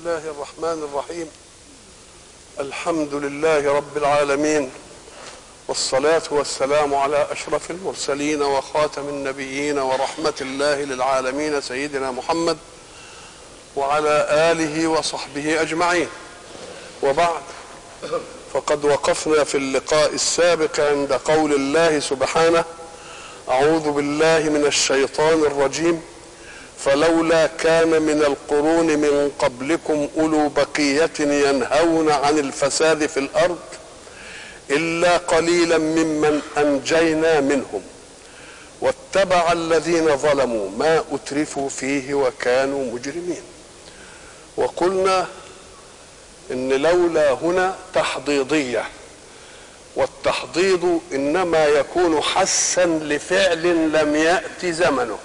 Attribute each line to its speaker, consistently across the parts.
Speaker 1: الله الرحمن الرحيم الحمد لله رب العالمين والصلاة والسلام على أشرف المرسلين وخاتم النبيين ورحمة الله للعالمين سيدنا محمد وعلى آله وصحبه أجمعين وبعد فقد وقفنا في اللقاء السابق عند قول الله سبحانه أعوذ بالله من الشيطان الرجيم فلولا كان من القرون من قبلكم اولو بقيه ينهون عن الفساد في الارض الا قليلا ممن انجينا منهم واتبع الذين ظلموا ما اترفوا فيه وكانوا مجرمين وقلنا ان لولا هنا تحضيضيه والتحضيض انما يكون حسا لفعل لم يات زمنه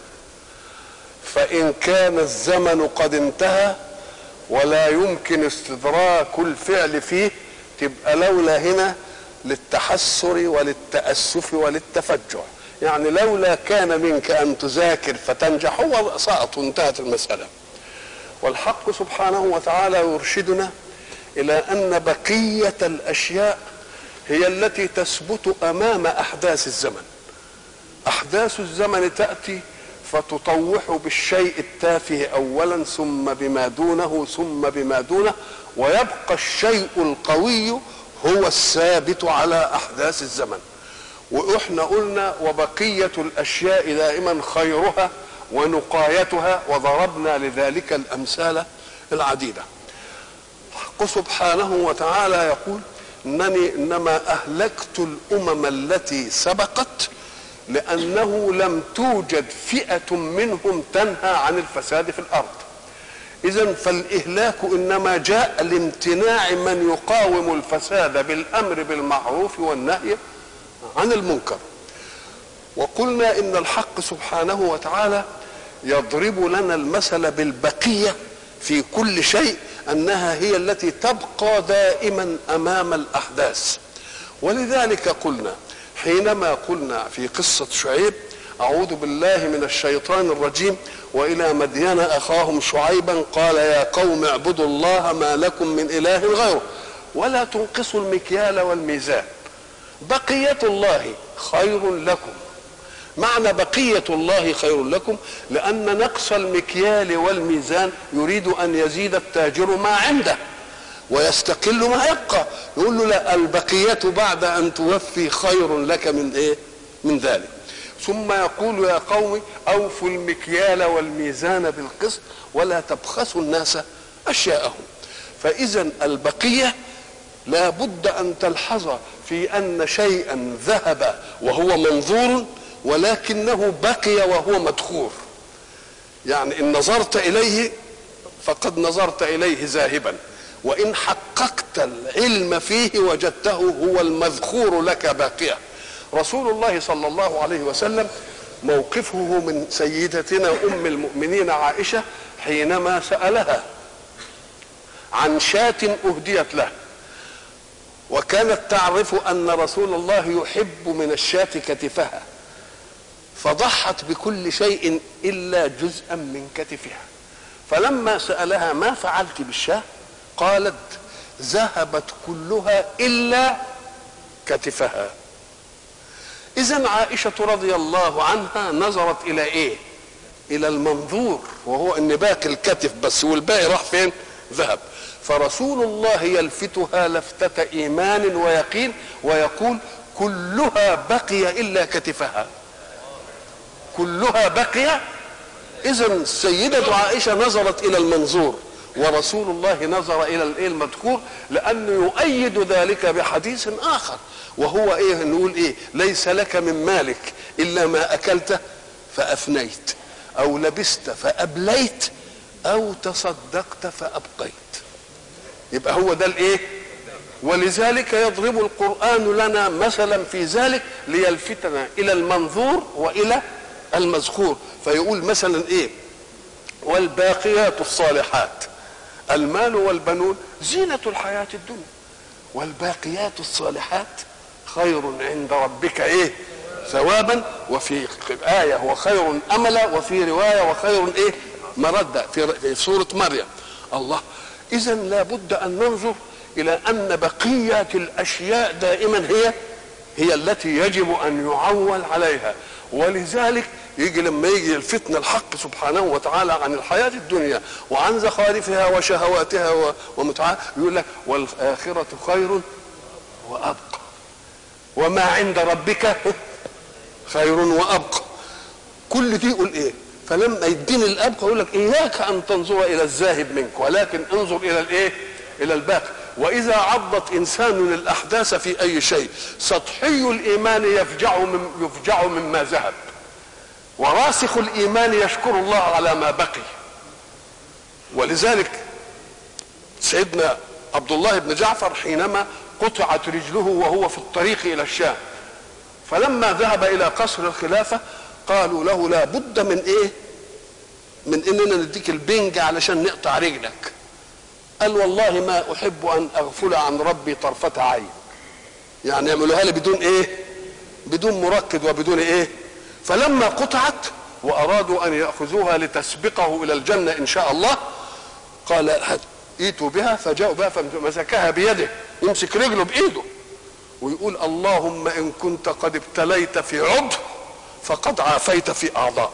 Speaker 1: فإن كان الزمن قد انتهى ولا يمكن استدراك الفعل فيه تبقى لولا هنا للتحسر وللتأسف وللتفجع يعني لولا كان منك أن تذاكر فتنجح هو سقط وانتهت المسألة والحق سبحانه وتعالى يرشدنا إلى أن بقية الأشياء هي التي تثبت أمام أحداث الزمن أحداث الزمن تأتي فتطوح بالشيء التافه اولا ثم بما دونه ثم بما دونه ويبقى الشيء القوي هو الثابت على احداث الزمن واحنا قلنا وبقيه الاشياء دائما خيرها ونقايتها وضربنا لذلك الامثال العديده الحق سبحانه وتعالى يقول انني انما اهلكت الامم التي سبقت لأنه لم توجد فئة منهم تنهى عن الفساد في الأرض إذا فالإهلاك إنما جاء لامتناع من يقاوم الفساد بالأمر بالمعروف والنهي عن المنكر وقلنا إن الحق سبحانه وتعالى يضرب لنا المثل بالبقية في كل شيء أنها هي التي تبقى دائما أمام الأحداث ولذلك قلنا حينما قلنا في قصة شعيب أعوذ بالله من الشيطان الرجيم وإلى مدين أخاهم شعيبا قال يا قوم اعبدوا الله ما لكم من إله غيره ولا تنقصوا المكيال والميزان بقية الله خير لكم معنى بقية الله خير لكم لأن نقص المكيال والميزان يريد أن يزيد التاجر ما عنده ويستقل ما يبقى يقول له لا البقية بعد أن توفي خير لك من إيه من ذلك ثم يقول يا قوم أوفوا المكيال والميزان بالقسط ولا تبخسوا الناس أشياءهم فإذا البقية لا بد أن تلحظ في أن شيئا ذهب وهو منظور ولكنه بقي وهو مدخور يعني إن نظرت إليه فقد نظرت إليه ذاهبا وإن حققت العلم فيه وجدته هو المذخور لك باقية رسول الله صلى الله عليه وسلم موقفه من سيدتنا أم المؤمنين عائشة حينما سألها عن شاة أهديت له وكانت تعرف أن رسول الله يحب من الشاة كتفها فضحت بكل شيء إلا جزءا من كتفها فلما سألها ما فعلت بالشاه قالت ذهبت كلها الا كتفها اذا عائشه رضي الله عنها نظرت الى ايه الى المنظور وهو ان باقي الكتف بس والباقي راح فين ذهب فرسول الله يلفتها لفتة إيمان ويقين ويقول كلها بقي إلا كتفها كلها بقي إذا السيدة عائشة نظرت إلى المنظور ورسول الله نظر الى الايه المذكور لانه يؤيد ذلك بحديث اخر وهو ايه نقول ايه ليس لك من مالك الا ما اكلت فافنيت او لبست فابليت او تصدقت فابقيت يبقى هو ده الايه ولذلك يضرب القران لنا مثلا في ذلك ليلفتنا الى المنظور والى المذكور فيقول مثلا ايه والباقيات الصالحات المال والبنون زينة الحياة الدنيا والباقيات الصالحات خير عند ربك ايه ثوابا وفي آية وخير أملا وفي رواية وخير ايه مردة في, في سورة مريم الله اذا لابد ان ننظر الى ان بقيه الاشياء دائما هي هي التي يجب ان يعول عليها ولذلك يجي لما يجي الفتنة الحق سبحانه وتعالى عن الحياة الدنيا وعن زخارفها وشهواتها ومتعها يقول لك والآخرة خير وأبقى وما عند ربك خير وأبقى كل دي يقول إيه فلما يديني الأبقى يقول لك إياك أن تنظر إلى الذاهب منك ولكن انظر إلى الإيه إلى الباقي وإذا عضت إنسان الأحداث في أي شيء سطحي الإيمان يفجع من يفجع مما ذهب وراسخ الايمان يشكر الله على ما بقي ولذلك سيدنا عبد الله بن جعفر حينما قطعت رجله وهو في الطريق الى الشام فلما ذهب الى قصر الخلافه قالوا له لا بد من ايه من اننا نديك البنج علشان نقطع رجلك قال والله ما احب ان اغفل عن ربي طرفه عين يعني يعملوها لي بدون ايه بدون مركز وبدون ايه فلما قطعت وارادوا ان ياخذوها لتسبقه الى الجنه ان شاء الله قال ائتوا بها فجاءوا بها فمسكها بيده يمسك رجله بايده ويقول اللهم ان كنت قد ابتليت في عضو فقد عافيت في اعضاء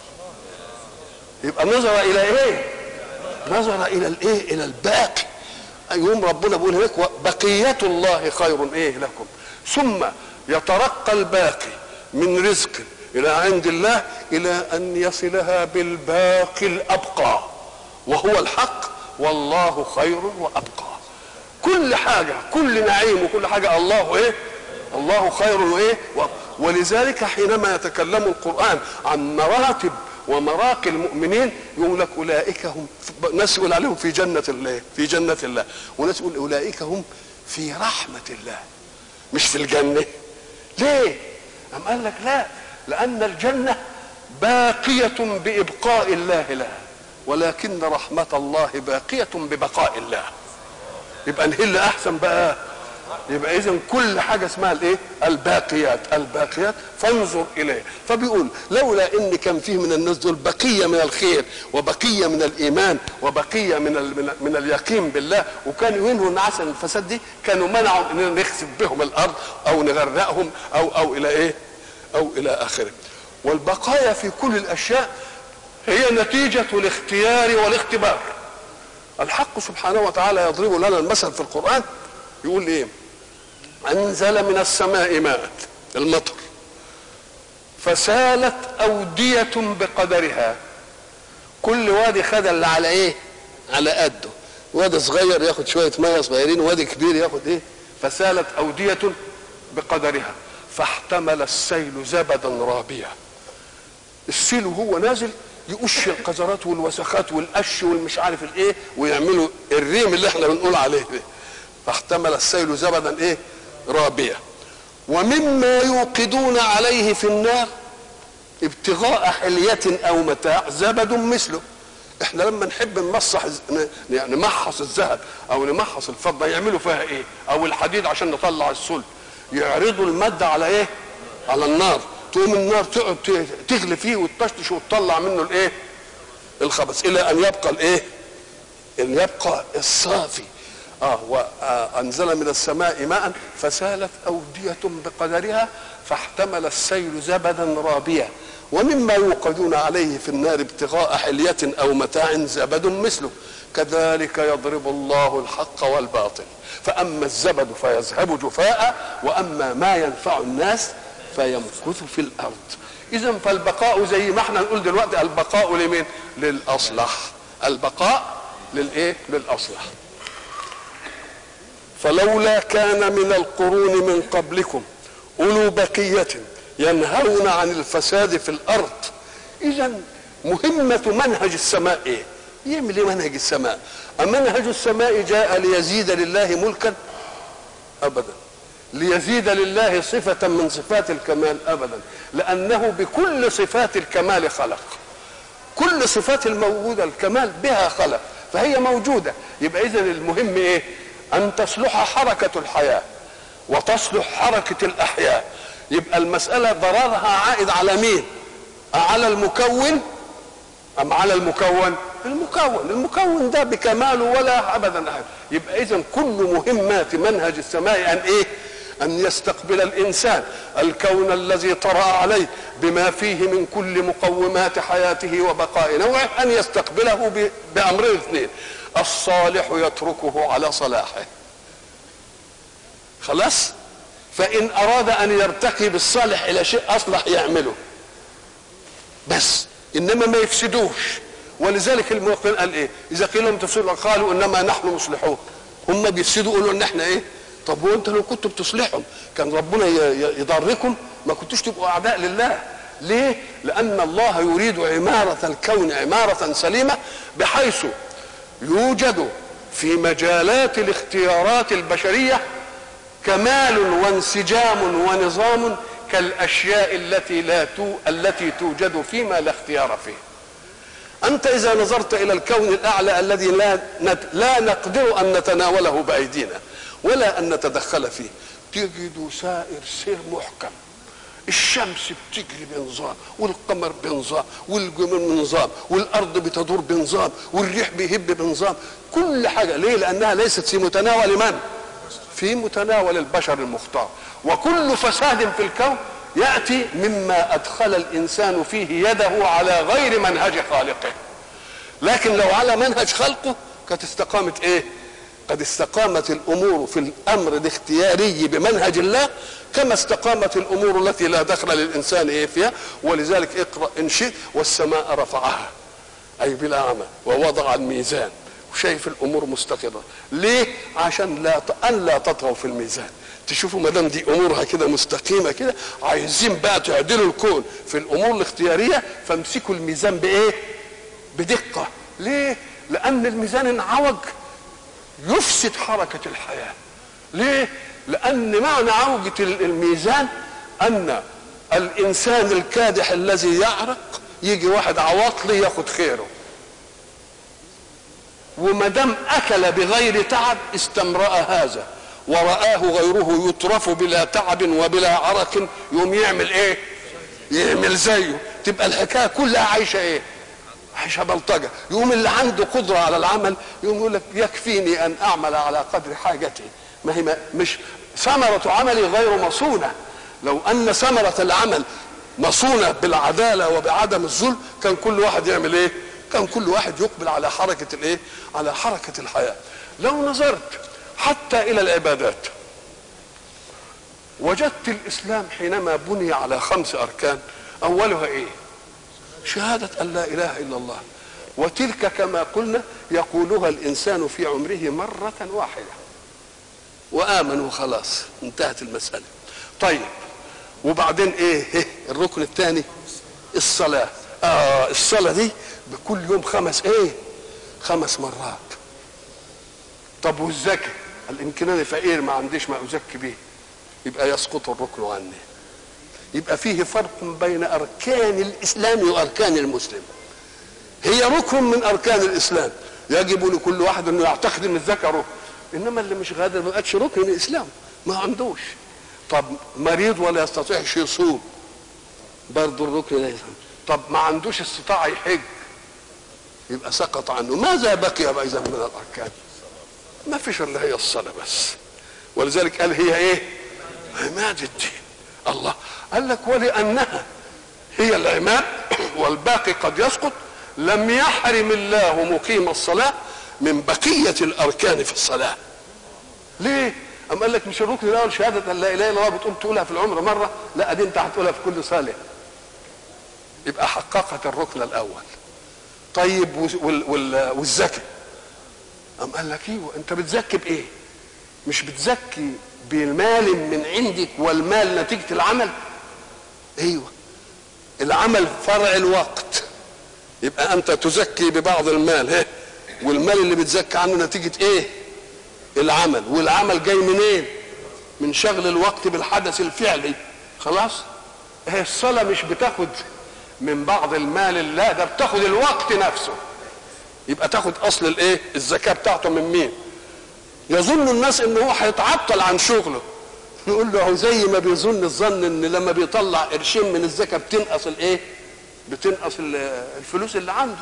Speaker 1: يبقى نظر الى ايه نظر الى الايه الى الباقي يوم ربنا بيقول هناك بقيه الله خير ايه لكم ثم يترقى الباقي من رزق الى عند الله الى ان يصلها بالباقي الابقى وهو الحق والله خير وابقى كل حاجه كل نعيم وكل حاجه الله ايه الله خير وايه ولذلك حينما يتكلم القران عن مراتب ومراقي المؤمنين يقول لك اولئك هم ناس يقول عليهم في جنه الله في جنه الله وناس يقول اولئك هم في رحمه الله مش في الجنه ليه؟ أم قال لك لا لأن الجنة باقية بإبقاء الله لها ولكن رحمة الله باقية ببقاء الله يبقى نهل أحسن بقى يبقى إذا كل حاجة اسمها الإيه؟ الباقيات الباقيات فانظر إليه فبيقول لولا إن كان فيه من الناس دول بقية من الخير وبقية من الإيمان وبقية من ال من اليقين بالله وكانوا ينهوا النعاس الفساد دي كانوا منعوا إننا نخسف بهم الأرض أو نغرقهم أو أو إلى إيه؟ او الى اخره والبقايا في كل الاشياء هي نتيجه الاختيار والاختبار الحق سبحانه وتعالى يضرب لنا المثل في القران يقول ايه انزل من السماء ماء المطر فسالت اوديه بقدرها كل وادي خد اللي على ايه على قده وادي صغير ياخد شويه ميه صغيرين وادي كبير ياخد ايه فسالت اوديه بقدرها فاحتمل السيل زبدا رابيا السيل وهو نازل يقش القذرات والوسخات والقش والمش عارف الايه ويعملوا الريم اللي احنا بنقول عليه ده فاحتمل السيل زبدا ايه رابيا ومما يوقدون عليه في النار ابتغاء حلية او متاع زبد مثله احنا لما نحب نمصح يعني نمحص الذهب او نمحص الفضه يعملوا فيها ايه او الحديد عشان نطلع السلب يعرضوا المادة على ايه على النار تقوم النار تقعد تغلي فيه وتطشطش وتطلع منه الايه الخبث الى ان يبقى الايه ان يبقى الصافي اه وانزل من السماء ماء فسالت اوديه بقدرها فاحتمل السيل زبدا رابيا ومما يوقدون عليه في النار ابتغاء حلية أو متاع زبد مثله كذلك يضرب الله الحق والباطل فأما الزبد فيذهب جفاء وأما ما ينفع الناس فيمكث في الأرض إذا فالبقاء زي ما احنا نقول دلوقتي البقاء لمين؟ للأصلح البقاء للإيه؟ للأصلح فلولا كان من القرون من قبلكم أولو بقية ينهون عن الفساد في الأرض إذا مهمة منهج السماء إيه؟ يعمل ايه منهج السماء منهج السماء جاء ليزيد لله ملكا ابدا ليزيد لله صفة من صفات الكمال ابدا لانه بكل صفات الكمال خلق كل صفات الموجودة الكمال بها خلق فهي موجودة يبقى اذا المهم ايه ان تصلح حركة الحياة وتصلح حركة الاحياء يبقى المسألة ضررها عائد على مين على المكون ام على المكون المكون المكون ده بكماله ولا ابدا احد يبقى اذا كل مهمات منهج السماء ان ايه ان يستقبل الانسان الكون الذي طرا عليه بما فيه من كل مقومات حياته وبقاء نوعه ان يستقبله ب- بامرين اثنين الصالح يتركه على صلاحه خلاص فان اراد ان يرتقي بالصالح الى شيء اصلح يعمله بس انما ما يفسدوش ولذلك الموقن قال ايه اذا قيل لهم تفسدوا قالوا انما نحن مصلحون هم بيفسدوا يقولوا ان احنا ايه طب وانت لو كنتوا بتصلحهم كان ربنا ي- ي- يضركم ما كنتوش تبقوا اعداء لله ليه لان الله يريد عماره الكون عماره سليمه بحيث يوجد في مجالات الاختيارات البشريه كمال وانسجام ونظام كالاشياء التي لا تو التي توجد فيما لا اختيار فيه انت اذا نظرت الى الكون الاعلى الذي لا نت- لا نقدر ان نتناوله بايدينا ولا ان نتدخل فيه تجد سائر سير محكم الشمس بتجري بنظام والقمر بنظام والجمال بنظام والارض بتدور بنظام والريح بيهب بنظام كل حاجه ليه لانها ليست في متناول من في متناول البشر المختار وكل فساد في الكون ياتي مما ادخل الانسان فيه يده على غير منهج خالقه لكن لو على منهج خلقه كانت استقامت ايه قد استقامت الامور في الامر الاختياري بمنهج الله كما استقامت الامور التي لا دخل للانسان ايه فيها ولذلك اقرا ان شئت والسماء رفعها اي بلا عمل ووضع الميزان وشايف الامور مستقره ليه عشان لا ت- ان لا تطغوا في الميزان تشوفوا ما دام دي امورها كده مستقيمه كده عايزين بقى تعدلوا الكون في الامور الاختياريه فامسكوا الميزان بايه بدقه ليه لان الميزان انعوج يفسد حركه الحياه ليه لان معنى عوجه ال- الميزان ان الانسان الكادح الذي يعرق يجي واحد عواطلي ياخد خيره وما دام اكل بغير تعب استمرأ هذا ورآه غيره يترف بلا تعب وبلا عرق يقوم يعمل ايه؟ يعمل زيه تبقى الحكايه كلها عايشه ايه؟ عايشه بلطجه يقوم اللي عنده قدره على العمل يقوم يقول لك يكفيني ان اعمل على قدر حاجتي ما هي ما مش ثمره عملي غير مصونه لو ان ثمره العمل مصونه بالعداله وبعدم الظلم كان كل واحد يعمل ايه؟ كان كل واحد يقبل على حركه الايه؟ على حركه الحياه لو نظرت حتى الى العبادات وجدت الاسلام حينما بني على خمس اركان اولها ايه؟ شهادة أن لا إله إلا الله وتلك كما قلنا يقولها الإنسان في عمره مرة واحدة وآمن وخلاص انتهت المسألة طيب وبعدين إيه, إيه الركن الثاني الصلاة آه الصلاة دي بكل يوم خمس إيه خمس مرات طب والزكاة قال يمكن أنا فقير ما عنديش ما أزكي به يبقى يسقط الركن عني يبقى فيه فرق بين اركان الاسلام واركان المسلم هي ركن من اركان الاسلام يجب لكل واحد انه يعتقد ان الزكاه ركن انما اللي مش قادر ما بقتش ركن من الاسلام ما عندوش طب مريض ولا يستطيعش يصوم برضه الركن ده يصوم. طب ما عندوش استطاعه يحج يبقى سقط عنه ماذا بقي بقى اذا من الاركان ما فيش الا هي الصلاه بس ولذلك قال هي ايه عماد الدين الله قال لك ولانها هي العماد والباقي قد يسقط لم يحرم الله مقيم الصلاه من بقيه الاركان في الصلاه ليه أم قال لك مش الركن الاول شهاده ان لا اله الا الله بتقوم تقولها في العمر مره لا دي انت هتقولها في كل صلاه يبقى حققت الركن الاول طيب وال وال والزكاه أم قال لك ايوه انت بتزكي بايه مش بتزكي بمال من عندك والمال نتيجة العمل ايوه العمل فرع الوقت يبقى انت تزكي ببعض المال ها والمال اللي بتزكي عنه نتيجة ايه العمل والعمل جاي منين من شغل الوقت بالحدث الفعلي خلاص هي الصلاة مش بتاخد من بعض المال لا ده بتاخد الوقت نفسه يبقى تاخد اصل الايه الزكاة بتاعته من مين يظن الناس ان هو هيتعطل عن شغله نقول له زي ما بيظن الظن ان لما بيطلع قرشين من الزكاه بتنقص الايه؟ بتنقص ال- الفلوس اللي عنده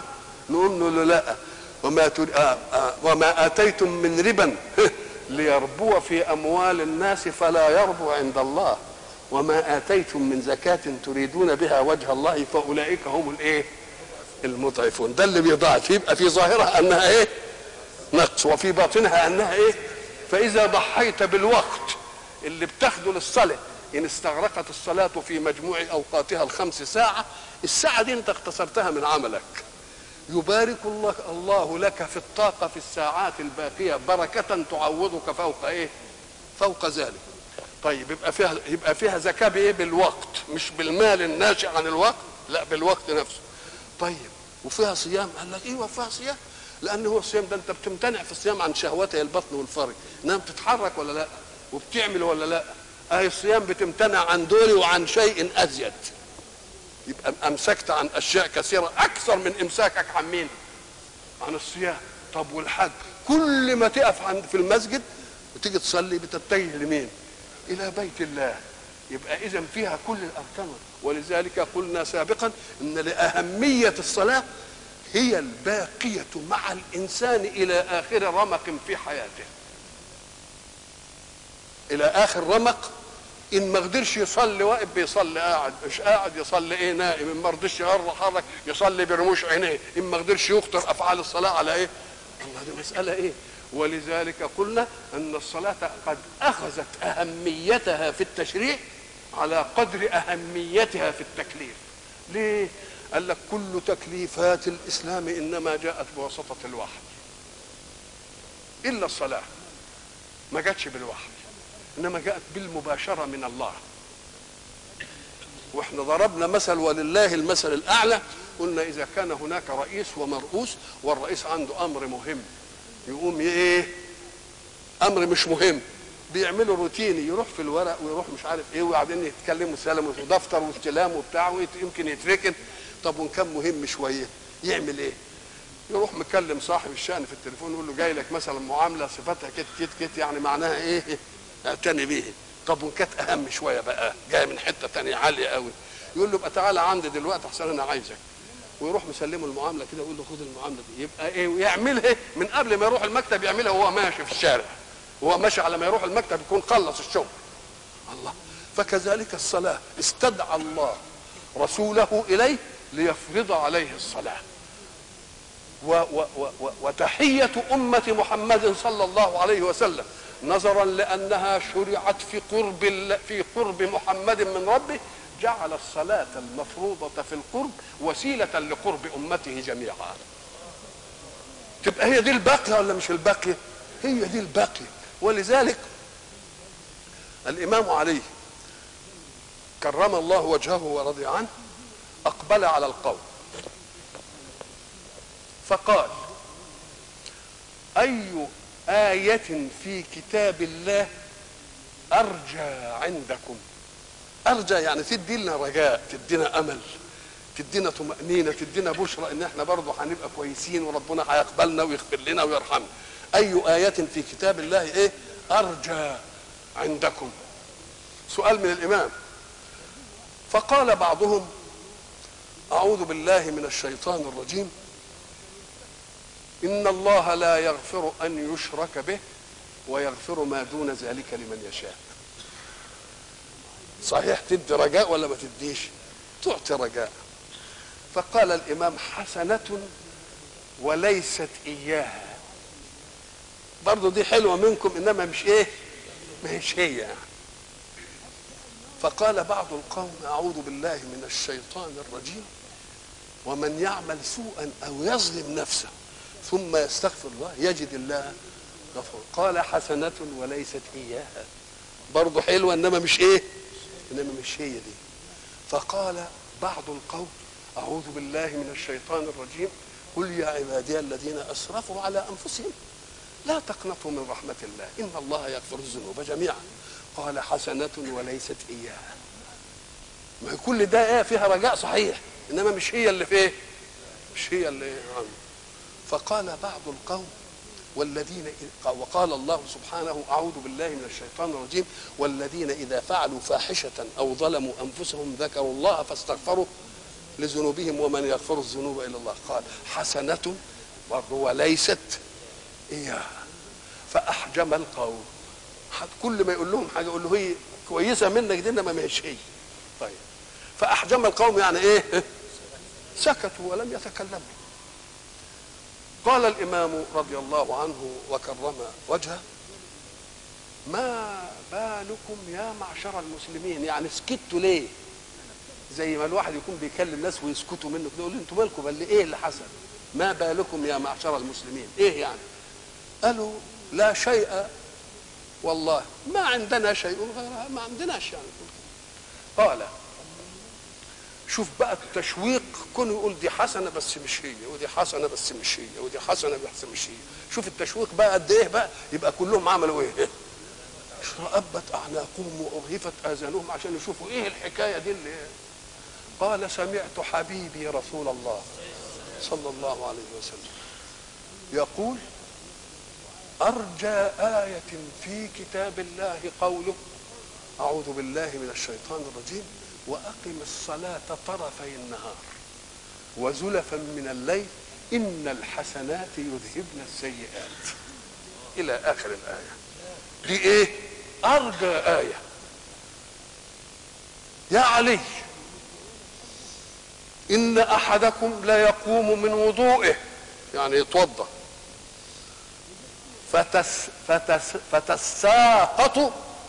Speaker 1: نقول له لا وما تر... آه آه وما اتيتم من ربا ليربو في اموال الناس فلا يربو عند الله وما اتيتم من زكاه تريدون بها وجه الله فاولئك هم الايه المضعفون ده اللي بيضاعف يبقى في ظاهرها انها ايه نقص وفي باطنها انها ايه فاذا ضحيت بالوقت اللي بتاخده للصلاه ان استغرقت الصلاه في مجموع اوقاتها الخمس ساعه الساعه دي انت اختصرتها من عملك يبارك الله الله لك في الطاقه في الساعات الباقيه بركه تعوضك فوق ايه فوق ذلك طيب يبقى فيها يبقى فيها زكاه بايه بالوقت مش بالمال الناشئ عن الوقت لا بالوقت نفسه طيب وفيها صيام قال لك ايوه فيها صيام لان هو الصيام ده انت بتمتنع في الصيام عن شهواتي البطن والفرج انما بتتحرك ولا لا وبتعمل ولا لا اهي الصيام بتمتنع عن دول وعن شيء ازيد يبقى امسكت عن اشياء كثيره اكثر من امساكك عن مين عن الصيام طب والحج كل ما تقف عند في المسجد وتيجي تصلي بتتجه لمين الى بيت الله يبقى اذا فيها كل الاركان ولذلك قلنا سابقا ان لاهميه الصلاه هي الباقيه مع الانسان الى اخر رمق في حياته الى اخر رمق ان ما قدرش يصلي واقف بيصلي قاعد مش قاعد يصلي ايه نائم ان ما رضيش يحرك يصلي برموش عينيه ان ما قدرش يخطر افعال الصلاه على ايه الله دي مساله ايه ولذلك قلنا ان الصلاه قد اخذت اهميتها في التشريع على قدر اهميتها في التكليف ليه قال لك كل تكليفات الاسلام انما جاءت بواسطه الوحي الا الصلاه ما جاتش بالوحي انما جاءت بالمباشره من الله واحنا ضربنا مثل ولله المثل الاعلى قلنا اذا كان هناك رئيس ومرؤوس والرئيس عنده امر مهم يقوم ايه امر مش مهم بيعملوا روتيني يروح في الورق ويروح مش عارف ايه وبعدين يتكلموا سلام ودفتر واستلام وبتاع ويمكن يتركن طب وان كان مهم شويه يعمل ايه؟ يروح مكلم صاحب الشأن في التليفون يقول له جاي لك مثلا معامله صفتها كت كت كت يعني معناها ايه؟ اعتني بيه طب وان كانت اهم شويه بقى جايه من حته تانية عاليه قوي يقول له يبقى تعالى عندي دلوقتي احسن انا عايزك ويروح مسلمه المعامله كده يقول له خد المعامله دي يبقى ايه ويعملها إيه؟ من قبل ما يروح المكتب يعملها وهو ماشي في الشارع وهو ماشي على ما يروح المكتب يكون خلص الشغل الله فكذلك الصلاه استدعى الله رسوله اليه ليفرض عليه الصلاه و و و و وتحيه امه محمد صلى الله عليه وسلم نظرا لانها شرعت في قرب في قرب محمد من ربه جعل الصلاة المفروضة في القرب وسيلة لقرب أمته جميعا تبقى هي دي الباقية ولا مش الباقية هي دي الباقية ولذلك الإمام علي كرم الله وجهه ورضي عنه أقبل على القوم فقال أي آية في كتاب الله أرجى عندكم ارجى يعني تدي لنا رجاء تدينا امل تدينا طمانينه تدينا بشرى ان احنا برضه هنبقى كويسين وربنا هيقبلنا ويغفر لنا ويرحمنا اي ايه في كتاب الله ايه ارجى عندكم سؤال من الامام فقال بعضهم اعوذ بالله من الشيطان الرجيم ان الله لا يغفر ان يشرك به ويغفر ما دون ذلك لمن يشاء صحيح تدي رجاء ولا ما تديش تعطي رجاء فقال الامام حسنه وليست اياها برضه دي حلوه منكم انما مش ايه مش هي يعني فقال بعض القوم اعوذ بالله من الشيطان الرجيم ومن يعمل سوءا او يظلم نفسه ثم يستغفر الله يجد الله غفور قال حسنه وليست اياها برضه حلوه انما مش ايه انما مش هي دي فقال بعض القوم اعوذ بالله من الشيطان الرجيم قل يا عبادي الذين اسرفوا على انفسهم لا تقنطوا من رحمه الله ان الله يغفر الذنوب جميعا قال حسنه وليست اياها ما كل ده ايه فيها رجاء صحيح انما مش هي اللي فيه مش هي اللي عنه فقال بعض القوم والذين وقال الله سبحانه اعوذ بالله من الشيطان الرجيم والذين اذا فعلوا فاحشه او ظلموا انفسهم ذكروا الله فاستغفروا لذنوبهم ومن يغفر الذنوب الا الله قال حسنه برضه وليست اياها فاحجم القوم حد كل ما يقول لهم حاجه يقول له هي كويسه منك دي انما مش هي طيب فاحجم القوم يعني ايه سكتوا ولم يتكلموا قال الامام رضي الله عنه وكرم وجهه ما بالكم يا معشر المسلمين يعني سكتوا ليه زي ما الواحد يكون بيكلم ناس ويسكتوا منه كده يقول انتوا مالكم بل ايه اللي حصل ما بالكم يا معشر المسلمين ايه يعني قالوا لا شيء والله ما عندنا شيء غيرها ما عندناش يعني قال شوف بقى التشويق كونه يقول دي حسنه بس مش هي ودي حسنه بس مش هي ودي حسنه بس مش هي شوف التشويق بقى قد ايه بقى يبقى كلهم عملوا ايه اشرأبت اعناقهم وارهفت اذانهم عشان يشوفوا ايه الحكايه دي اللي قال سمعت حبيبي رسول الله صلى الله عليه وسلم يقول أرجى آية في كتاب الله قوله أعوذ بالله من الشيطان الرجيم وأقم الصلاة طرفي النهار وزلفا من الليل إن الحسنات يذهبن السيئات إلى آخر الآية دي إيه؟ أرجى آية يا علي إن أحدكم لا يقوم من وضوئه يعني يتوضأ فتس فتس فتساقط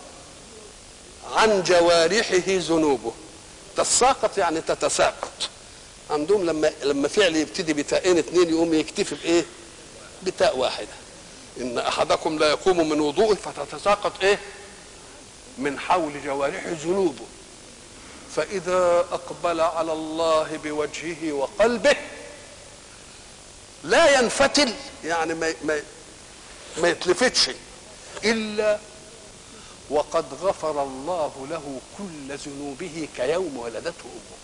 Speaker 1: عن جوارحه ذنوبه تساقط يعني تتساقط عندهم لما لما فعل يبتدي بتاءين اثنين يقوم يكتفي بايه؟ بتاء واحده ان احدكم لا يقوم من وضوءه فتتساقط ايه؟ من حول جوارحه ذنوبه فاذا اقبل على الله بوجهه وقلبه لا ينفتل يعني ما ما ما يتلفتش الا وقد غفر الله له كل ذنوبه كيوم ولدته امه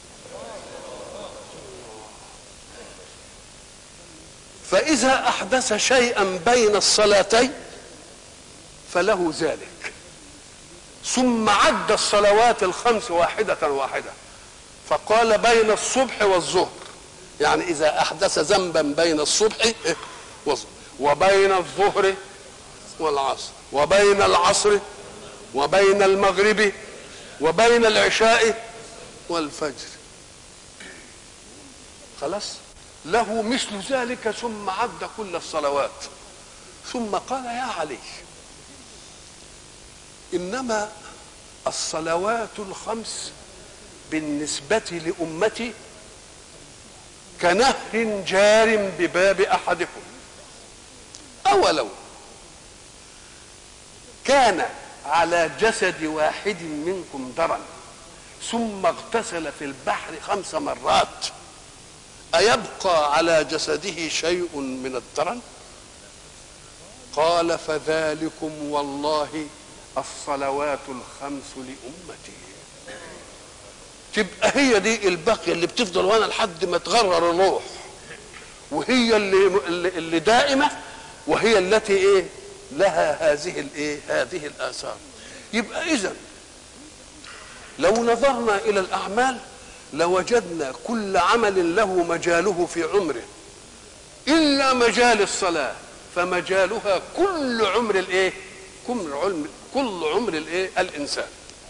Speaker 1: فاذا احدث شيئا بين الصلاتين فله ذلك ثم عد الصلوات الخمس واحده واحده فقال بين الصبح والظهر يعني اذا احدث ذنبا بين الصبح والظهر وبين الظهر والعصر وبين العصر وبين المغرب وبين العشاء والفجر خلاص له مثل ذلك ثم عد كل الصلوات ثم قال يا علي انما الصلوات الخمس بالنسبه لامتي كنهر جار بباب احدكم أولو كان على جسد واحد منكم درن ثم اغتسل في البحر خمس مرات أيبقى على جسده شيء من الدرن قال فذلكم والله الصلوات الخمس لأمتي تبقى هي دي الباقية اللي بتفضل وانا لحد ما تغرر الروح وهي اللي اللي دائمه وهي التي ايه لها هذه الايه هذه الاثار يبقى اذا لو نظرنا الى الاعمال لوجدنا كل عمل له مجاله في عمره الا مجال الصلاه فمجالها كل عمر الايه كل عمر كل عمر الايه الانسان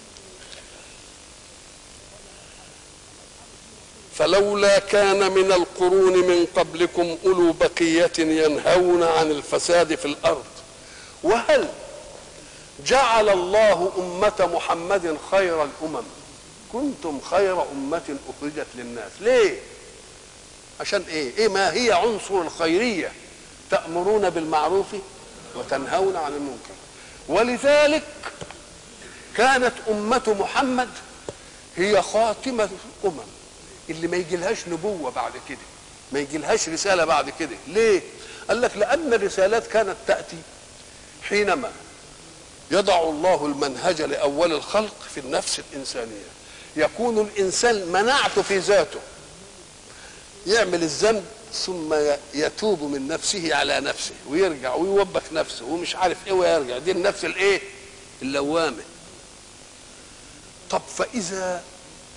Speaker 1: فلولا كان من القرون من قبلكم اولو بقيه ينهون عن الفساد في الارض وهل جعل الله امه محمد خير الامم كنتم خير امه اخرجت للناس ليه عشان ايه ايه ما هي عنصر الخيريه تامرون بالمعروف وتنهون عن المنكر ولذلك كانت امه محمد هي خاتمه الامم اللي ما يجيلهاش نبوه بعد كده ما يجيلهاش رساله بعد كده ليه قال لك لان الرسالات كانت تاتي حينما يضع الله المنهج لاول الخلق في النفس الانسانيه يكون الانسان منعته في ذاته يعمل الذنب ثم يتوب من نفسه على نفسه ويرجع ويوبخ نفسه ومش عارف ايه ويرجع دي النفس الايه اللوامه طب فاذا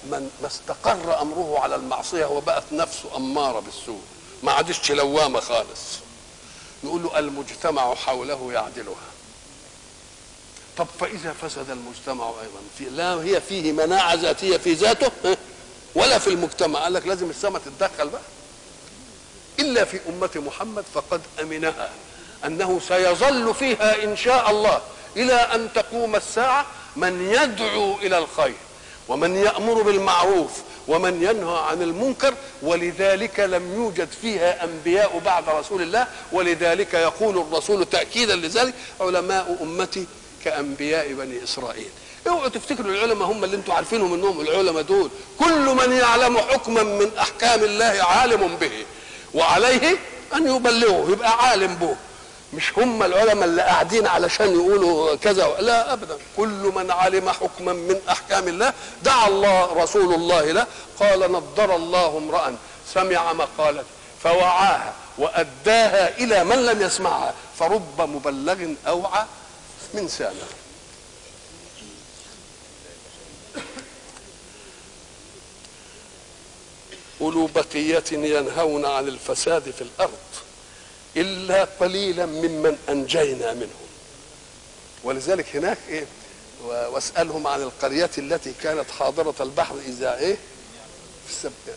Speaker 1: من ما استقر امره على المعصيه وبقت نفسه اماره بالسوء ما عادش لوامه خالص نقول له المجتمع حوله يعدلها طب فاذا فسد المجتمع ايضا في لا هي فيه مناعه ذاتيه في ذاته ها؟ ولا في المجتمع قال لك لازم السماء تتدخل بقى الا في امه محمد فقد امنها انه سيظل فيها ان شاء الله الى ان تقوم الساعه من يدعو الى الخير ومن يامر بالمعروف ومن ينهى عن المنكر ولذلك لم يوجد فيها انبياء بعد رسول الله ولذلك يقول الرسول تاكيدا لذلك علماء امتي كانبياء بني اسرائيل اوعوا تفتكروا العلماء هم اللي انتم عارفينهم انهم العلماء دول كل من يعلم حكما من احكام الله عالم به وعليه ان يبلغه يبقى عالم به مش هم العلماء اللي قاعدين علشان يقولوا كذا لا ابدا كل من علم حكما من احكام الله دعا الله رسول الله له قال نضر الله امرا سمع مقالتي فوعاها واداها الى من لم يسمعها فرب مبلغ اوعى من سامع أولو بقية ينهون عن الفساد في الأرض إلا قليلا ممن أنجينا منهم ولذلك هناك إيه واسألهم عن القرية التي كانت حاضرة البحر إذا إيه في السبت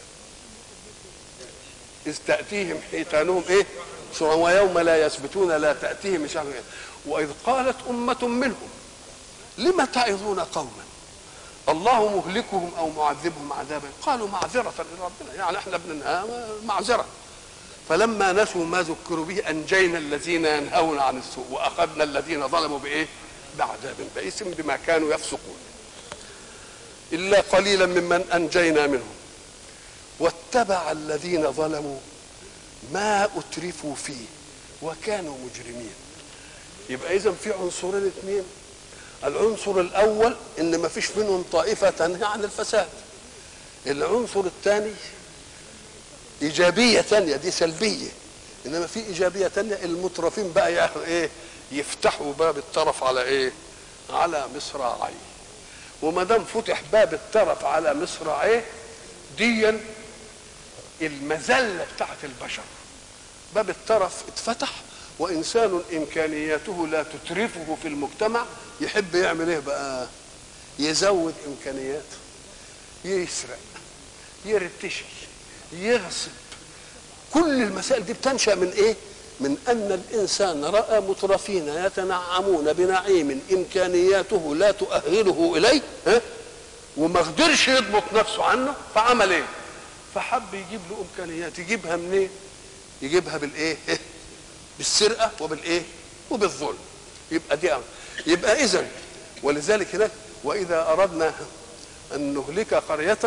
Speaker 1: إذ تأتيهم حيتانهم إيه ويوم لا يثبتون لا تأتيهم مش عارف إيه وإذ قالت أمة منهم لم تعظون قوما الله مهلكهم او معذبهم عذابا قالوا معذره لربنا يعني احنا بننهى معذره فلما نسوا ما ذكروا به انجينا الذين ينهون عن السوء واخذنا الذين ظلموا بايه؟ بعذاب بئيس بما كانوا يفسقون الا قليلا ممن انجينا منهم واتبع الذين ظلموا ما اترفوا فيه وكانوا مجرمين يبقى اذا في عنصرين اثنين العنصر الاول ان ما فيش منهم طائفه تنهى عن الفساد العنصر الثاني ايجابيه ثانيه دي سلبيه انما في ايجابيه ثانيه المترفين بقى ياخذ ايه يفتحوا باب الترف على ايه على مصراعيه وما دام فتح باب الترف على مصراعيه ديا المذله بتاعت البشر باب الترف اتفتح وانسان امكانياته لا تترفه في المجتمع يحب يعمل ايه بقى يزود امكانياته يسرق يرتشي يغصب كل المسائل دي بتنشا من ايه من ان الانسان راى مترفين يتنعمون بنعيم امكانياته لا تؤهله اليه ها وما قدرش يضبط نفسه عنه فعمل ايه فحب يجيب له امكانيات يجيبها منين إيه؟ يجيبها بالايه بالسرقه وبالايه وبالظلم يبقى دي أمر. يبقى اذا ولذلك هناك واذا اردنا ان نهلك قريه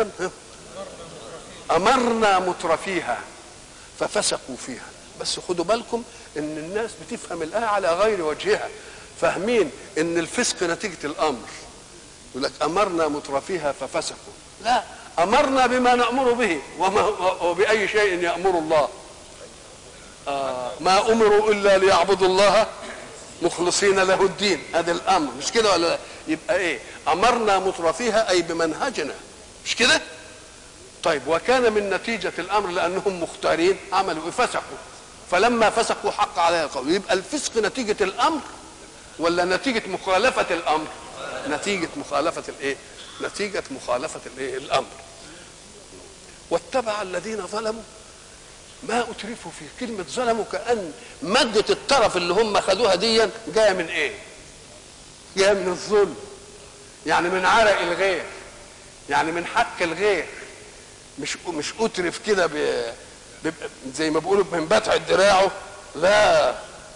Speaker 1: امرنا مترفيها ففسقوا فيها بس خدوا بالكم ان الناس بتفهم الايه على غير وجهها فاهمين ان الفسق نتيجه الامر يقول لك امرنا مترفيها ففسقوا لا امرنا بما نامر به وما وباي شيء يامر الله آه ما امروا الا ليعبدوا الله مخلصين له الدين هذا الامر مش كده ولا لا يبقى ايه امرنا مترفيها اي بمنهجنا مش كده طيب وكان من نتيجة الأمر لأنهم مختارين عملوا إيه فسقوا فلما فسقوا حق عليها القول يبقى الفسق نتيجة الأمر ولا نتيجة مخالفة الأمر نتيجة مخالفة الإيه نتيجة مخالفة الإيه الأمر واتبع الذين ظلموا ما اترفوا فيه كلمة ظلموا كأن مادة الطرف اللي هم خدوها دي جاية من ايه جاية من الظلم يعني من عرق الغير يعني من حق الغير مش مش اترف كده ب... ب... زي ما بيقولوا من بتع دراعه لا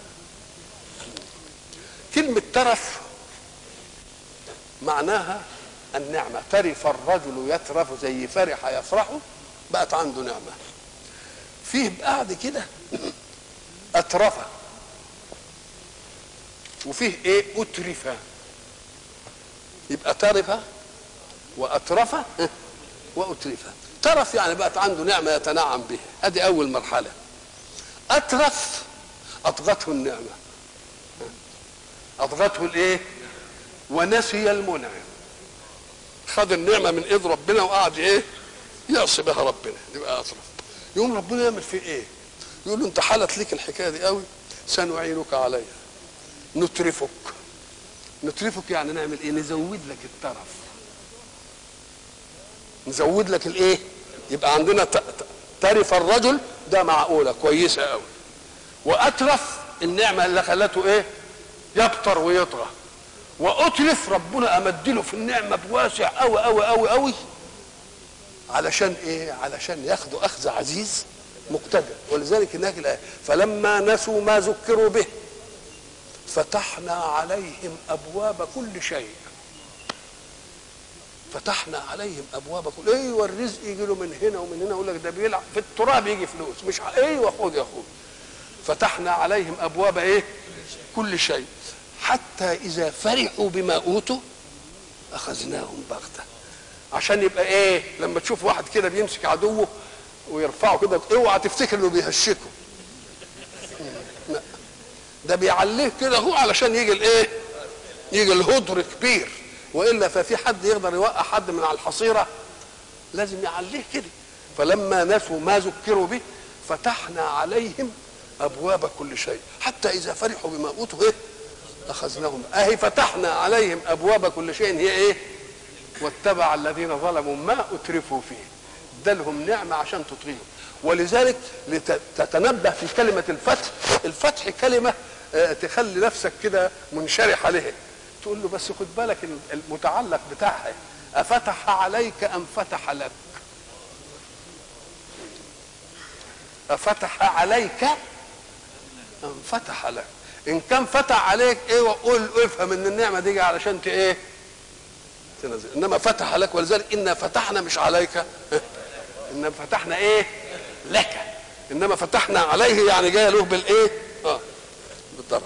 Speaker 1: كلمة ترف معناها النعمة ترف الرجل يترف زي فرح يفرح بقت عنده نعمة فيه بعد كده أترفة وفيه ايه أترفة يبقى ترفة وأترفة وأترفة ترف يعني بقت عنده نعمة يتنعم بها هذه أول مرحلة أترف أطغته النعمة أطغته الإيه ونسي المنعم خد النعمه من ايد ربنا وقعد ايه يعصي بها ربنا يبقى اطرف يوم ربنا يعمل فيه ايه يقول له انت حالت ليك الحكايه دي قوي سنعينك عليها نترفك نترفك يعني نعمل ايه نزود لك الترف نزود لك الايه يبقى عندنا ت- ت- ترف الرجل ده معقوله كويسه قوي واترف النعمه اللي خلته ايه يبطر ويطغى واترف ربنا امدله في النعمه بواسع قوي قوي قوي قوي علشان ايه علشان ياخدوا اخذ عزيز مقتدر ولذلك هناك الايه فلما نسوا ما ذكروا به فتحنا عليهم ابواب كل شيء فتحنا عليهم ابواب كل ايوه الرزق يجي له من هنا ومن هنا يقول لك ده بيلعب في التراب يجي فلوس مش ع- ايوه خد يا اخوي فتحنا عليهم ابواب ايه كل شيء حتى اذا فرحوا بما اوتوا اخذناهم بغته عشان يبقى ايه لما تشوف واحد كده بيمسك عدوه ويرفعه كده اوعى تفتكر انه بيهشكه لا. ده بيعليه كده هو علشان يجي الايه يجي الهدر كبير والا ففي حد يقدر يوقع حد من على الحصيره لازم يعليه كده فلما نسوا ما ذكروا به فتحنا عليهم ابواب كل شيء حتى اذا فرحوا بما اوتوا ايه اخذناهم اهي فتحنا عليهم ابواب كل شيء هي ايه واتبع الذين ظلموا ما اترفوا فيه ادالهم نعمه عشان تطغيهم ولذلك لتتنبه في كلمه الفتح الفتح كلمه آه، تخلي نفسك كده منشرح عليها تقول له بس خد بالك المتعلق بتاعها افتح عليك ام فتح لك افتح عليك ام فتح لك ان كان فتح عليك ايه وقول افهم ان النعمه دي جايه علشان ت- ايه تنزل انما فتح لك ولذلك انا فتحنا مش عليك انما فتحنا ايه لك انما فتحنا عليه يعني جايه له بالايه اه بالضرر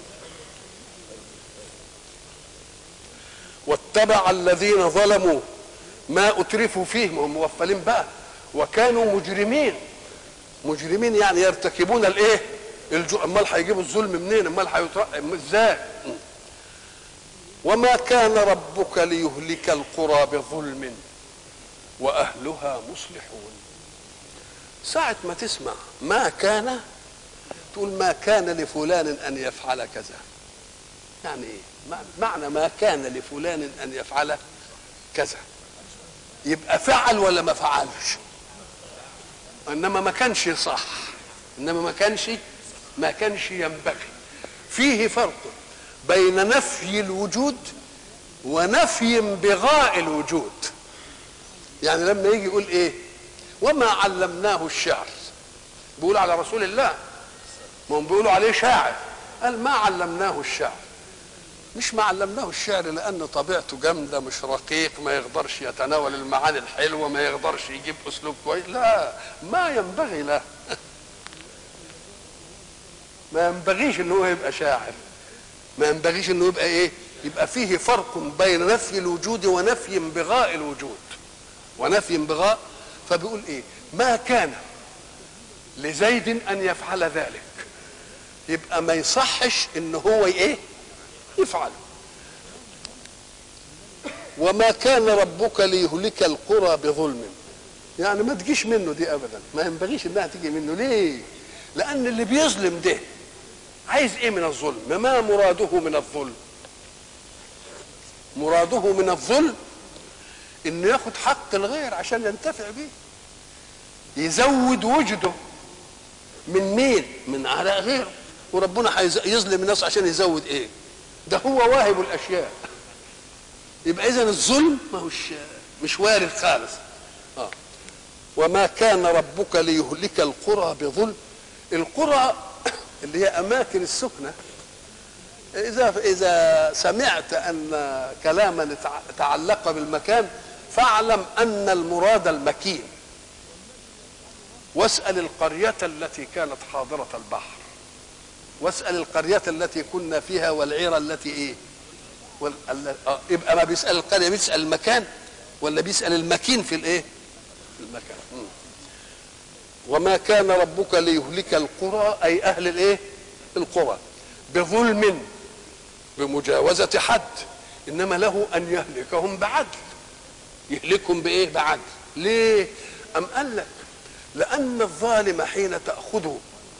Speaker 1: واتبع الذين ظلموا ما اترفوا فيه ما هم موفلين بقى وكانوا مجرمين مجرمين يعني يرتكبون الايه الجو امال هيجيبوا الظلم منين امال هيترقى ازاي وما كان ربك ليهلك القرى بظلم واهلها مصلحون ساعة ما تسمع ما كان تقول ما كان لفلان ان يفعل كذا يعني ايه معنى- معنى ما كان لفلان ان يفعل كذا يبقى فعل ولا ما فعلش انما ما كانش صح انما ما كانش ما كانش ينبغي فيه فرق بين نفي الوجود ونفي بغاء الوجود يعني لما يجي يقول ايه وما علمناه الشعر بيقول على رسول الله ما هم بيقولوا عليه شاعر قال ما علمناه الشعر مش ما علمناه الشعر لان طبيعته جامده مش رقيق ما يقدرش يتناول المعاني الحلوه ما يقدرش يجيب اسلوب كويس لا ما ينبغي له ما ينبغيش ان هو يبقى شاعر ما ينبغيش انه يبقى ايه يبقى فيه فرق بين نفي الوجود ونفي بغاء الوجود ونفي بغاء فبيقول ايه ما كان لزيد ان يفعل ذلك يبقى ما يصحش ان هو ايه يفعل وما كان ربك ليهلك القرى بظلم يعني ما تجيش منه دي ابدا ما ينبغيش انها تيجي منه ليه لان اللي بيظلم ده عايز ايه من الظلم ما مراده من الظلم مراده من الظلم انه ياخد حق الغير عشان ينتفع بيه يزود وجده من مين من على غيره وربنا هيظلم الناس عشان يزود ايه ده هو واهب الاشياء يبقى اذا الظلم ما هوش مش وارد خالص آه. وما كان ربك ليهلك القرى بظلم القرى اللي هي اماكن السكنه اذا اذا سمعت ان كلاما تعلق بالمكان فاعلم ان المراد المكين واسال القريه التي كانت حاضره البحر واسال القريه التي كنا فيها والعيره التي ايه وال... آه. يبقى ما بيسال القريه بيسال المكان ولا بيسال المكين في الايه في المكان م. وما كان ربك ليهلك القرى اي اهل الايه القرى بظلم بمجاوزه حد انما له ان يهلكهم بعدل يهلكهم بايه بعدل ليه ام قال لك لان الظالم حين تاخذه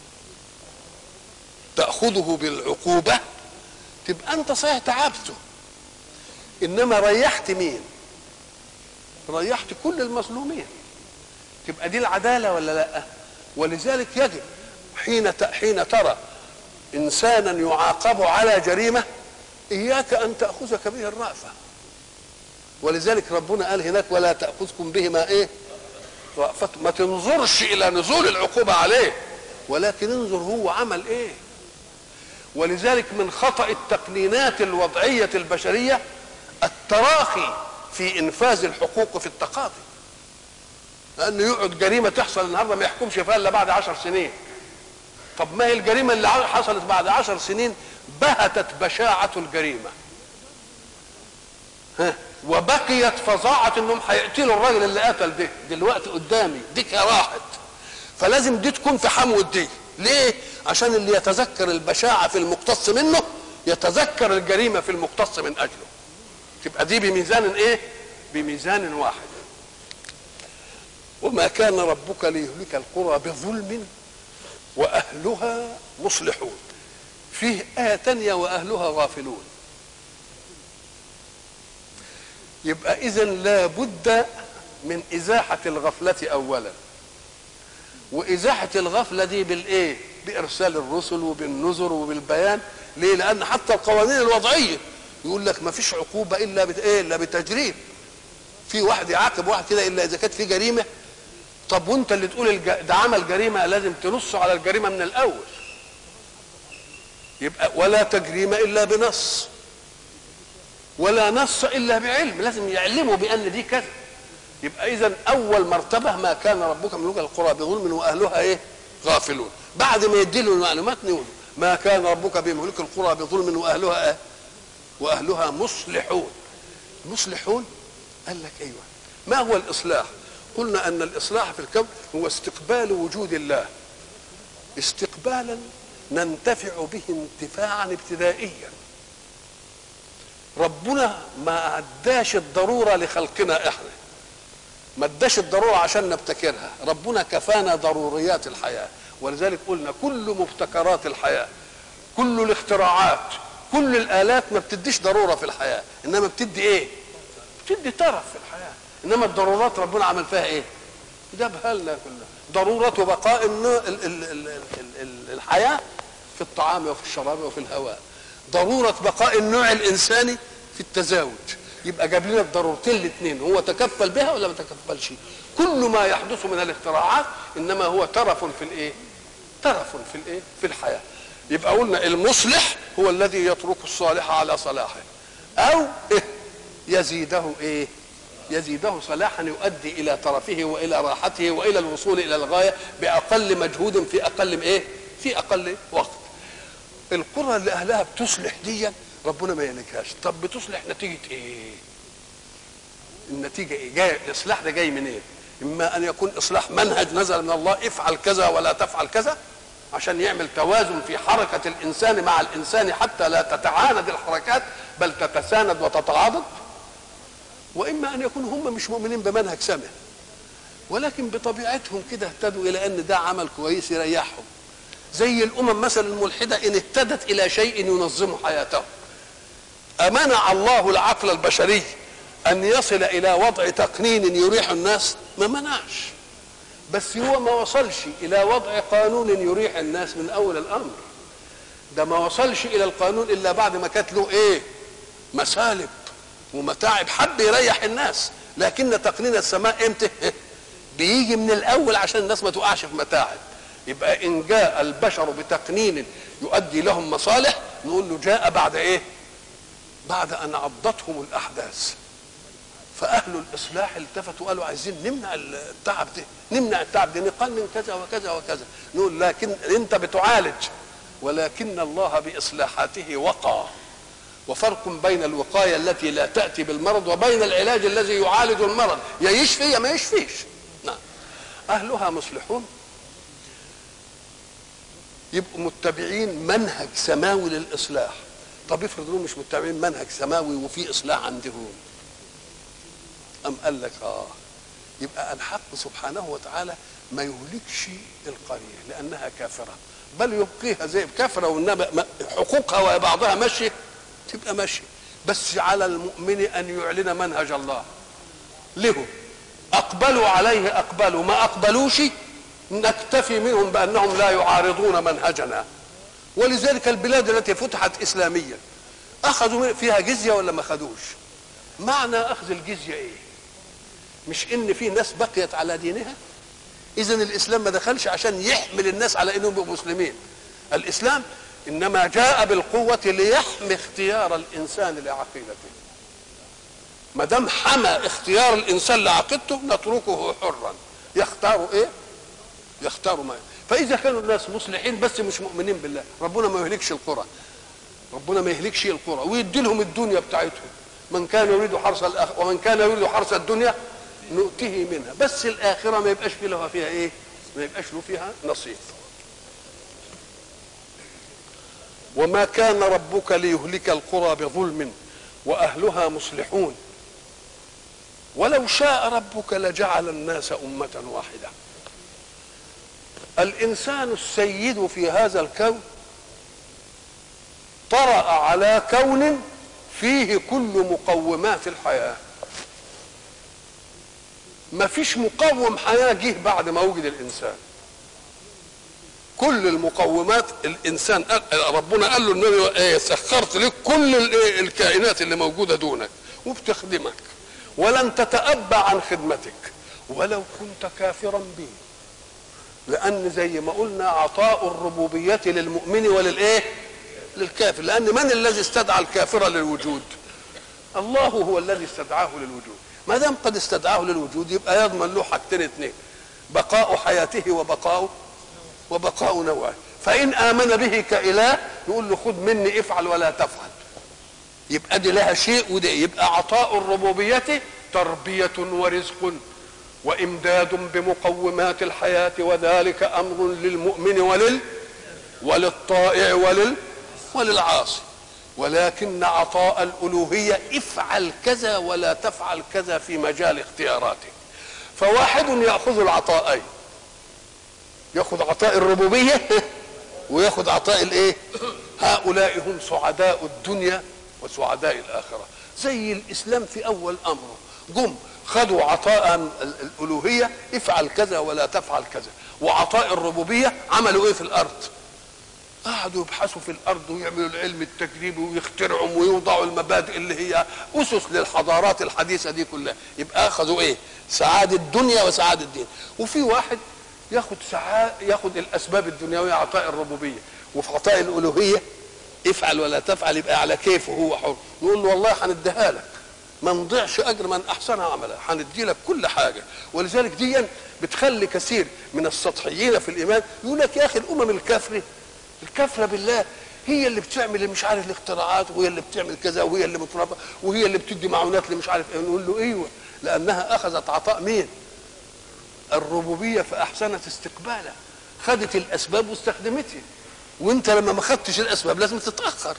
Speaker 1: تاخذه بالعقوبه تبقى انت صحيح تعبته انما ريحت مين ريحت كل المظلومين تبقى دي العداله ولا لا ولذلك يجب حين حين ترى انسانا يعاقب على جريمه اياك ان تاخذك به الرافه ولذلك ربنا قال هناك ولا تاخذكم بهما ايه رأفة ما تنظرش الى نزول العقوبه عليه ولكن انظر هو عمل ايه ولذلك من خطا التقنينات الوضعيه البشريه التراخي في انفاذ الحقوق في التقاضي لانه يقعد جريمه تحصل النهارده ما يحكمش فيها الا بعد عشر سنين طب ما هي الجريمه اللي حصلت بعد عشر سنين بهتت بشاعه الجريمه ها وبقيت فظاعه انهم هيقتلوا الراجل اللي قتل ده دلوقتي قدامي دي راحت فلازم دي تكون في حمو دي ليه عشان اللي يتذكر البشاعه في المقتص منه يتذكر الجريمه في المقتص من اجله تبقى دي بميزان ايه بميزان واحد وما كان ربك ليهلك القرى بظلم واهلها مصلحون فيه ايه تانية واهلها غافلون يبقى اذا لا بد من ازاحه الغفله اولا وازاحه الغفله دي بالايه بارسال الرسل وبالنذر وبالبيان ليه لان حتى القوانين الوضعيه يقول لك ما فيش عقوبه الا بت... ايه الا بتجريم في واحد يعاقب واحد كده الا اذا كانت في جريمه طب وانت اللي تقول الج... ده عمل جريمه لازم تنص على الجريمه من الاول يبقى ولا تجريم الا بنص ولا نص الا بعلم لازم يعلموا بان دي كذا يبقى اذا اول مرتبه ما كان ربك ملوك القرى بظلم واهلها ايه غافلون بعد ما يديله المعلومات نقول ما كان ربك بملك القرى بظلم واهلها إيه؟ واهلها مصلحون مصلحون قال لك ايوه ما هو الاصلاح قلنا ان الاصلاح في الكون هو استقبال وجود الله استقبالا ننتفع به انتفاعا ابتدائيا ربنا ما اداش الضروره لخلقنا احنا ما اداش الضروره عشان نبتكرها ربنا كفانا ضروريات الحياه ولذلك قلنا كل مبتكرات الحياه كل الاختراعات كل الالات ما بتديش ضروره في الحياه انما بتدي ايه بتدي طرف في الحياه انما الضرورات ربنا عمل فيها ايه جابها لنا كلها ضروره بقاء الحياه في الطعام وفي الشراب وفي الهواء ضروره بقاء النوع الانساني في التزاوج يبقى جاب لنا الضرورتين الاثنين هو تكفل بها ولا ما تكفلش كل ما يحدث من الاختراعات انما هو ترف في الايه ترف في الايه في الحياه يبقى قلنا المصلح هو الذي يترك الصالح على صلاحه او إيه يزيده ايه يزيده صلاحا يؤدي الى طرفه والى راحته والى الوصول الى الغايه باقل مجهود في اقل ايه في اقل وقت القرى اللي اهلها بتصلح دي ربنا ما يهلكهاش طب بتصلح نتيجه ايه النتيجه ايه جاي الاصلاح ده جاي منين إيه؟ اما ان يكون اصلاح منهج نزل من الله افعل كذا ولا تفعل كذا عشان يعمل توازن في حركة الإنسان مع الإنسان حتى لا تتعاند الحركات بل تتساند وتتعاضد وإما أن يكونوا هم مش مؤمنين بمنهج سمع ولكن بطبيعتهم كده اهتدوا إلى أن ده عمل كويس يريحهم زي الأمم مثلا الملحدة إن اهتدت إلى شيء ينظم حياتهم أمنع الله العقل البشري أن يصل إلى وضع تقنين يريح الناس ما منعش بس هو ما وصلش الى وضع قانون يريح الناس من اول الامر ده ما وصلش الى القانون الا بعد ما كانت له ايه مسالب ومتاعب حب يريح الناس لكن تقنين السماء امتى بيجي من الاول عشان الناس ما تقعش في متاعب يبقى ان جاء البشر بتقنين يؤدي لهم مصالح نقول له جاء بعد ايه بعد ان عضتهم الاحداث فاهل الاصلاح التفتوا قالوا عايزين نمنع التعب ده نمنع التعب ده نقنن كذا وكذا وكذا نقول لكن انت بتعالج ولكن الله باصلاحاته وقى وفرق بين الوقايه التي لا تاتي بالمرض وبين العلاج الذي يعالج المرض يا يشفي يا ما يشفيش نعم اهلها مصلحون يبقوا متبعين منهج سماوي للاصلاح طب افرض انهم مش متبعين منهج سماوي وفي اصلاح عندهم أم قال لك آه يبقى الحق سبحانه وتعالى ما يهلكش القرية لأنها كافرة بل يبقيها زي كافرة وإنما حقوقها وبعضها ماشية تبقى ماشية بس على المؤمن أن يعلن منهج الله لهم أقبلوا عليه أقبلوا ما أقبلوش نكتفي منهم بأنهم لا يعارضون منهجنا ولذلك البلاد التي فتحت إسلاميا أخذوا فيها جزية ولا ما أخذوش معنى أخذ الجزية إيه مش إن في ناس بقيت على دينها إذا الإسلام ما دخلش عشان يحمل الناس على إنهم يبقوا مسلمين الإسلام إنما جاء بالقوة ليحمي اختيار الإنسان لعقيدته ما دام حمى اختيار الإنسان لعقيدته نتركه حرا يختار إيه؟ يختار ما فإذا كانوا الناس مصلحين بس مش مؤمنين بالله ربنا ما يهلكش القرى ربنا ما يهلكش القرى ويدي لهم الدنيا بتاعتهم من كان يريد حرث الآخرة ومن كان يريد حرث الدنيا نؤتيه منها بس الآخرة ما يبقاش في لها فيها إيه ما يبقاش له فيها نصيب وما كان ربك ليهلك القرى بظلم واهلها مصلحون ولو شاء ربك لجعل الناس امه واحده الانسان السيد في هذا الكون طرا على كون فيه كل مقومات الحياه ما فيش مقوم حياه جه بعد ما وجد الانسان كل المقومات الانسان قال ربنا قال له النبي ايه سخرت لك كل الكائنات اللي موجوده دونك وبتخدمك ولن تتأبى عن خدمتك ولو كنت كافرا به لان زي ما قلنا عطاء الربوبيه للمؤمن وللايه للكافر لان من الذي استدعى الكافر للوجود الله هو الذي استدعاه للوجود ما دام قد استدعاه للوجود يبقى يضمن له حاجتين اثنين بقاء حياته وبقاء وبقاء نوعه فإن آمن به كإله يقول له خذ مني افعل ولا تفعل يبقى دي لها شيء وده يبقى عطاء الربوبية تربية ورزق وإمداد بمقومات الحياة وذلك أمر للمؤمن ولل وللطائع ولل وللعاصي ولكن عطاء الألوهية افعل كذا ولا تفعل كذا في مجال اختياراتك فواحد يأخذ العطاءين ياخذ عطاء الربوبيه وياخذ عطاء الايه هؤلاء هم سعداء الدنيا وسعداء الاخره زي الاسلام في اول امره جم خدوا عطاء الالوهيه افعل كذا ولا تفعل كذا وعطاء الربوبيه عملوا ايه في الارض قعدوا يبحثوا في الارض ويعملوا العلم التجريبي ويخترعوا ويوضعوا المبادئ اللي هي اسس للحضارات الحديثه دي كلها يبقى اخذوا ايه سعاده الدنيا وسعاده الدين وفي واحد ياخد ساعات ياخد الاسباب الدنيويه عطاء الربوبيه وفي عطاء الالوهيه افعل ولا تفعل يبقى على كيفه هو حر نقول له والله هنديها لك ما نضيعش اجر من احسن عملا هندي لك كل حاجه ولذلك دي بتخلي كثير من السطحيين في الايمان يقول لك يا اخي الامم الكافره الكافره بالله هي اللي بتعمل مش عارف الاختراعات وهي اللي بتعمل كذا وهي اللي بتربى وهي اللي بتدي معونات اللي مش عارف ايه نقول له ايوه لانها اخذت عطاء مين؟ الربوبيه فاحسنت استقباله خدت الاسباب واستخدمتها وانت لما ما خدتش الاسباب لازم تتاخر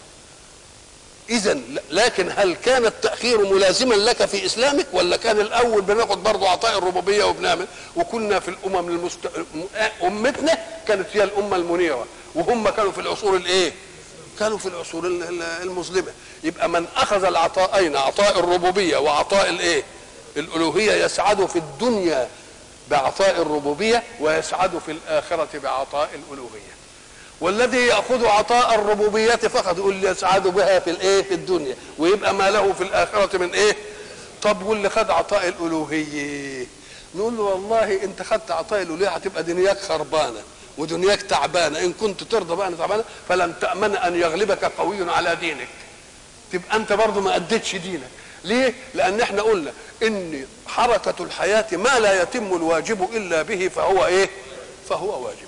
Speaker 1: اذا لكن هل كان التاخير ملازما لك في اسلامك ولا كان الاول بناخد برضه عطاء الربوبيه وبنعمل وكنا في الامم المست... امتنا كانت هي الامه المنيره وهم كانوا في العصور الايه كانوا في العصور المظلمه يبقى من اخذ العطاءين عطاء الربوبيه وعطاء الايه الالوهيه يسعد في الدنيا بعطاء الربوبيه ويسعد في الاخره بعطاء الالوهيه والذي ياخذ عطاء الربوبيه فقط يقول يسعد بها في الايه في الدنيا ويبقى ما له في الاخره من ايه طب واللي خد عطاء الالوهيه نقول له والله انت خدت عطاء الالوهيه هتبقى دنياك خربانه ودنياك تعبانه ان كنت ترضى بقى تعبانه فلم تامن ان يغلبك قوي على دينك تبقى انت برضه ما اديتش دينك ليه لان احنا قلنا ان حركه الحياه ما لا يتم الواجب الا به فهو ايه فهو واجب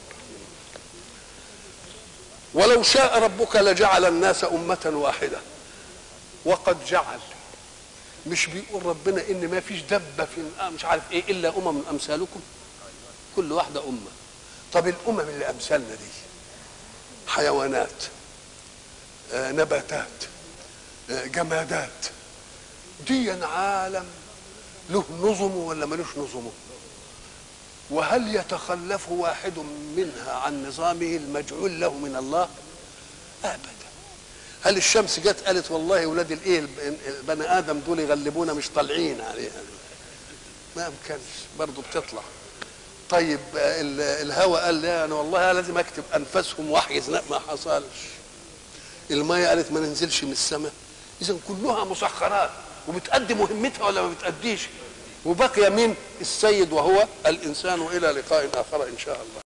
Speaker 1: ولو شاء ربك لجعل الناس امه واحده وقد جعل مش بيقول ربنا ان ما فيش دبه في مش عارف ايه الا امم امثالكم كل واحده امه طب الامم اللي امثالنا دي حيوانات آه نباتات آه جمادات دي عالم له نظمه ولا ملوش نظمه وهل يتخلف واحد منها عن نظامه المجعول له من الله ابدا هل الشمس جت قالت والله ولاد الايه البني ادم دول يغلبونا مش طالعين عليها ما امكنش برضه بتطلع طيب ال- الهواء قال لا انا والله لازم اكتب انفاسهم واحجز لا ما حصلش الميه قالت ما ننزلش من السماء اذا كلها مسخرات وبتأدي مهمتها ولا ما بتأديش وبقي مين السيد وهو الانسان والى لقاء اخر ان شاء الله